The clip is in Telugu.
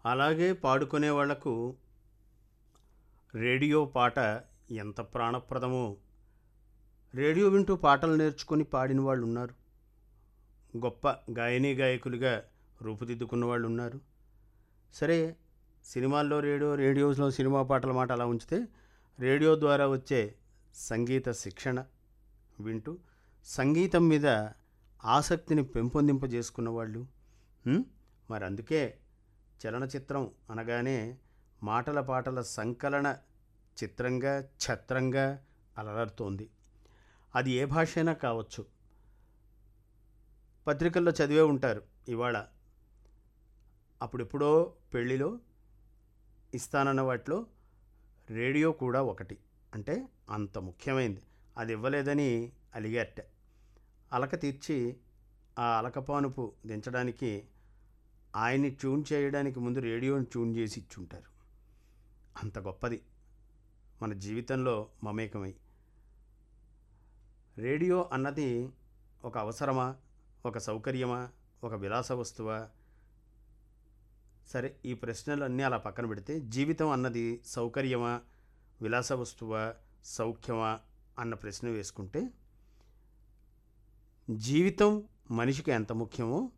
అలాగే పాడుకునే వాళ్లకు రేడియో పాట ఎంత ప్రాణప్రదమో రేడియో వింటూ పాటలు నేర్చుకొని పాడిన వాళ్ళు ఉన్నారు గొప్ప గాయనీ గాయకులుగా రూపుదిద్దుకున్న వాళ్ళు ఉన్నారు సరే సినిమాల్లో రేడియో రేడియోస్లో సినిమా పాటల మాట అలా ఉంచితే రేడియో ద్వారా వచ్చే సంగీత శిక్షణ వింటూ సంగీతం మీద ఆసక్తిని పెంపొందింపజేసుకున్న వాళ్ళు ఉం? మరి అందుకే చలనచిత్రం అనగానే మాటల పాటల సంకలన చిత్రంగా ఛత్రంగా అలరారుతోంది అది ఏ భాష అయినా కావచ్చు పత్రికల్లో చదివే ఉంటారు ఇవాళ అప్పుడెప్పుడో పెళ్ళిలో ఇస్తానన్న వాటిలో రేడియో కూడా ఒకటి అంటే అంత ముఖ్యమైనది అది ఇవ్వలేదని అలిగారట అలక తీర్చి ఆ అలకపానుపు దించడానికి ఆయన్ని ట్యూన్ చేయడానికి ముందు రేడియోని ట్యూన్ చేసి ఇచ్చుంటారు అంత గొప్పది మన జీవితంలో మమేకమై రేడియో అన్నది ఒక అవసరమా ఒక సౌకర్యమా ఒక విలాస వస్తువా సరే ఈ ప్రశ్నలన్నీ అలా పక్కన పెడితే జీవితం అన్నది సౌకర్యమా విలాస వస్తువా సౌఖ్యమా అన్న ప్రశ్న వేసుకుంటే జీవితం మనిషికి ఎంత ముఖ్యమో